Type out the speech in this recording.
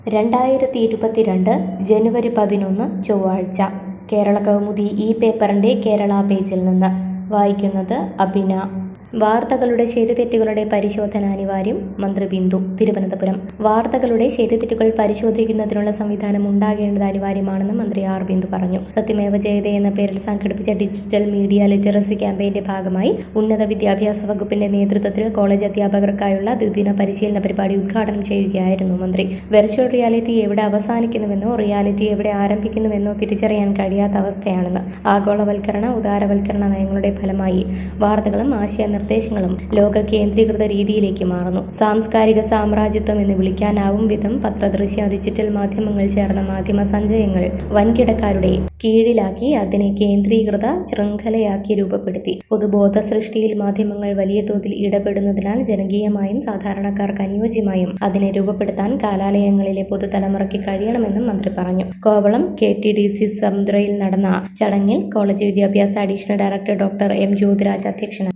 രണ്ടായിരത്തി ഇരുപത്തിരണ്ട് ജനുവരി പതിനൊന്ന് ചൊവ്വാഴ്ച കേരള കൗമുദി ഈ പേപ്പറിൻ്റെ കേരള പേജിൽ നിന്ന് വായിക്കുന്നത് അബിന വാർത്തകളുടെ ശരിതെറ്റുകളുടെ പരിശോധന അനിവാര്യം മന്ത്രി ബിന്ദു തിരുവനന്തപുരം വാർത്തകളുടെ ശരിതെറ്റുകൾ പരിശോധിക്കുന്നതിനുള്ള സംവിധാനം ഉണ്ടാകേണ്ടത് അനിവാര്യമാണെന്ന് മന്ത്രി ആർ ബിന്ദു പറഞ്ഞു സത്യമേവ ജയതേ എന്ന പേരിൽ സംഘടിപ്പിച്ച ഡിജിറ്റൽ മീഡിയ ലിറ്ററസി ക്യാമ്പയിന്റെ ഭാഗമായി ഉന്നത വിദ്യാഭ്യാസ വകുപ്പിന്റെ നേതൃത്വത്തിൽ കോളേജ് അധ്യാപകർക്കായുള്ള ദ്വിദിന പരിശീലന പരിപാടി ഉദ്ഘാടനം ചെയ്യുകയായിരുന്നു മന്ത്രി വെർച്വൽ റിയാലിറ്റി എവിടെ അവസാനിക്കുന്നുവെന്നോ റിയാലിറ്റി എവിടെ ആരംഭിക്കുന്നുവെന്നോ തിരിച്ചറിയാൻ കഴിയാത്ത അവസ്ഥയാണെന്ന് ആഗോളവൽക്കരണ ഉദാരവൽക്കരണ നയങ്ങളുടെ ഫലമായി വാർത്തകളും ആശയ നിർദ്ദേശങ്ങളും ലോക കേന്ദ്രീകൃത രീതിയിലേക്ക് മാറുന്നു സാംസ്കാരിക സാമ്രാജ്യത്വം എന്ന് വിളിക്കാനാവും വിധം പത്രദൃശ്യ ഡിജിറ്റൽ മാധ്യമങ്ങൾ ചേർന്ന മാധ്യമ സഞ്ചയങ്ങൾ വൻകിടക്കാരുടെ കീഴിലാക്കി അതിനെ കേന്ദ്രീകൃത ശൃംഖലയാക്കി രൂപപ്പെടുത്തി പൊതുബോധ സൃഷ്ടിയിൽ മാധ്യമങ്ങൾ വലിയ തോതിൽ ഇടപെടുന്നതിനാൽ ജനകീയമായും സാധാരണക്കാർക്ക് അനുയോജ്യമായും അതിനെ രൂപപ്പെടുത്താൻ കാലാലയങ്ങളിലെ പുതുതലമുറയ്ക്ക് കഴിയണമെന്നും മന്ത്രി പറഞ്ഞു Kovalam K T D C സമുദ്രയിൽ നടന്ന ചടങ്ങിൽ കോളേജ് വിദ്യാഭ്യാസ additional director doctor M Jyothiraj അധ്യക്ഷനായി